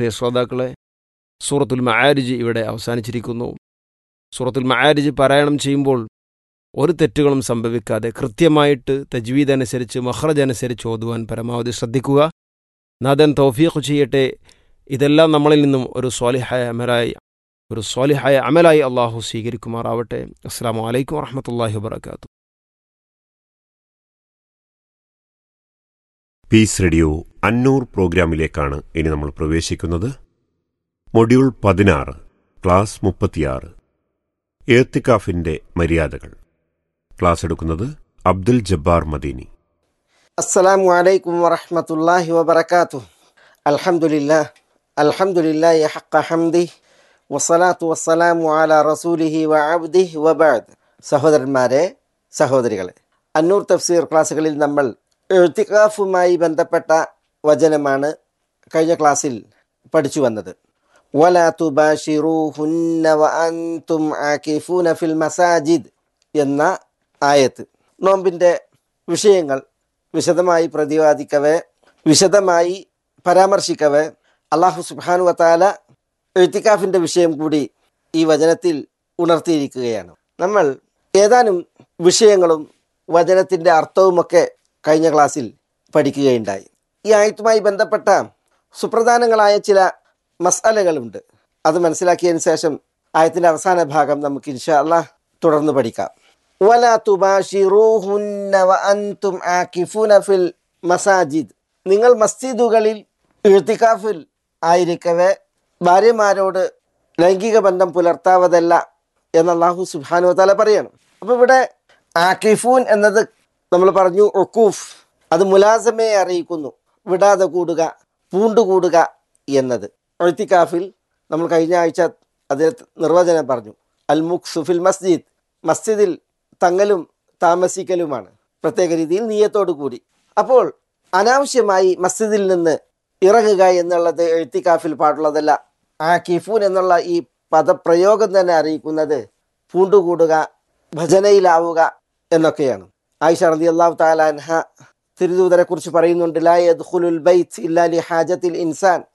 പ്രിയ ശ്രോതാക്കളെ സൂറത്തുൽ മആരിജ് ഇവിടെ അവസാനിച്ചിരിക്കുന്നു സൂറത്തുൽ മആരിജ് പാരായണം ചെയ്യുമ്പോൾ ഒരു തെറ്റുകളും സംഭവിക്കാതെ കൃത്യമായിട്ട് തജ്വീദ് അനുസരിച്ച് മഹ്റജ് അനുസരിച്ച് ഓതുവാൻ പരമാവധി ശ്രദ്ധിക്കുക നാഥൻ തൗഫീഖ് ചെയ്യട്ടെ ഇതെല്ലാം നമ്മളിൽ നിന്നും ഒരു സ്വാലിഹായ അമലായി ഒരു സ്വാലിഹായ അമലായി അള്ളാഹു സ്വീകരിക്കുമാറാവട്ടെ അസ്സാം വലൈക്കും വറഹമത്തല്ലാഹി വാബർക്കാത്തു പീസ് റേഡിയോ അന്നൂർ പ്രോഗ്രാമിലേക്കാണ് ഇനി നമ്മൾ പ്രവേശിക്കുന്നത് മൊഡ്യൂൾ പതിനാറ് ക്ലാസ് മുപ്പത്തിയാറ് ഏത്തിക്കാഫിന്റെ മര്യാദകൾ ക്ലാസ് എടുക്കുന്നത് അബ്ദുൽ ജബ്ബാർ മദീനി السلام عليكم ورحمة الله وبركاته الحمد لله الحمد لله حق حمده والصلاة والسلام على رسوله وعبده وبعد സഹോദരന്മാരെ സഹോദരികളെ അന്നൂർ തഫ്സീർ ക്ലാസ്സുകളിൽ നമ്മൾ എഴുത്തിക്കാഫുമായി ബന്ധപ്പെട്ട വചനമാണ് കഴിഞ്ഞ ക്ലാസ്സിൽ പഠിച്ചു വന്നത് ولا تباشروهن وأنتم عاكفون في المساجد എന്ന ആയത്ത് നോമ്പിൻ്റെ വിഷയങ്ങൾ വിശദമായി പ്രതിപാദിക്കവേ വിശദമായി പരാമർശിക്കവേ അള്ളാഹു സുബാനു വത്താല എഴുത്തിക്കാഫിൻ്റെ വിഷയം കൂടി ഈ വചനത്തിൽ ഉണർത്തിയിരിക്കുകയാണ് നമ്മൾ ഏതാനും വിഷയങ്ങളും വചനത്തിൻ്റെ അർത്ഥവുമൊക്കെ കഴിഞ്ഞ ക്ലാസ്സിൽ പഠിക്കുകയുണ്ടായി ഈ ആയത്തുമായി ബന്ധപ്പെട്ട സുപ്രധാനങ്ങളായ ചില മസാലകളുണ്ട് അത് മനസ്സിലാക്കിയതിന് ശേഷം ആയത്തിൻ്റെ അവസാന ഭാഗം നമുക്ക് ഇൻഷാ അള്ളാഹ് തുടർന്ന് പഠിക്കാം ولا تباشروهن وأنتم عاكفون في المساجد നിങ്ങൾ മസ്ജിദുകളിൽ ഇഴ്ത്തിക്കാഫിൽ ആയിരിക്കവേ ഭാര്യമാരോട് ലൈംഗിക ബന്ധം പുലർത്താവതല്ല എന്ന് അള്ളാഹു സുബാനു തല പറയണം അപ്പോൾ ഇവിടെ ആക്കിഫൂൻ എന്നത് നമ്മൾ പറഞ്ഞു ഒക്കൂഫ് അത് മുലാസമയെ അറിയിക്കുന്നു വിടാതെ കൂടുക പൂണ്ടുകൂടുക എന്നത് ഒഴുത്തിക്കാഫിൽ നമ്മൾ കഴിഞ്ഞ ആഴ്ച അതിന് നിർവചനം പറഞ്ഞു അൽ മുഖ് ഫിൽ മസ്ജിദ് മസ്ജിദിൽ തങ്ങലും താമസിക്കലുമാണ് പ്രത്യേക രീതിയിൽ നീയത്തോടു കൂടി അപ്പോൾ അനാവശ്യമായി മസ്ജിദിൽ നിന്ന് ഇറങ്ങുക എന്നുള്ളത് എഴുത്തിക്കാഫിൽ പാടുള്ളതല്ല ആ കിഫൂൻ എന്നുള്ള ഈ പദപ്രയോഗം തന്നെ അറിയിക്കുന്നത് പൂണ്ടുകൂടുക ഭജനയിലാവുക എന്നൊക്കെയാണ് ആയിഷ റതി അള്ളാഹു താലാൻഹ തിരുദൂതരെ കുറിച്ച് പറയുന്നുണ്ട് ലാ യദ്ഖുലുൽ ബൈത്ത് ഇല്ലാ ലി ഹാജത്തിൽ ഇൻസാൻ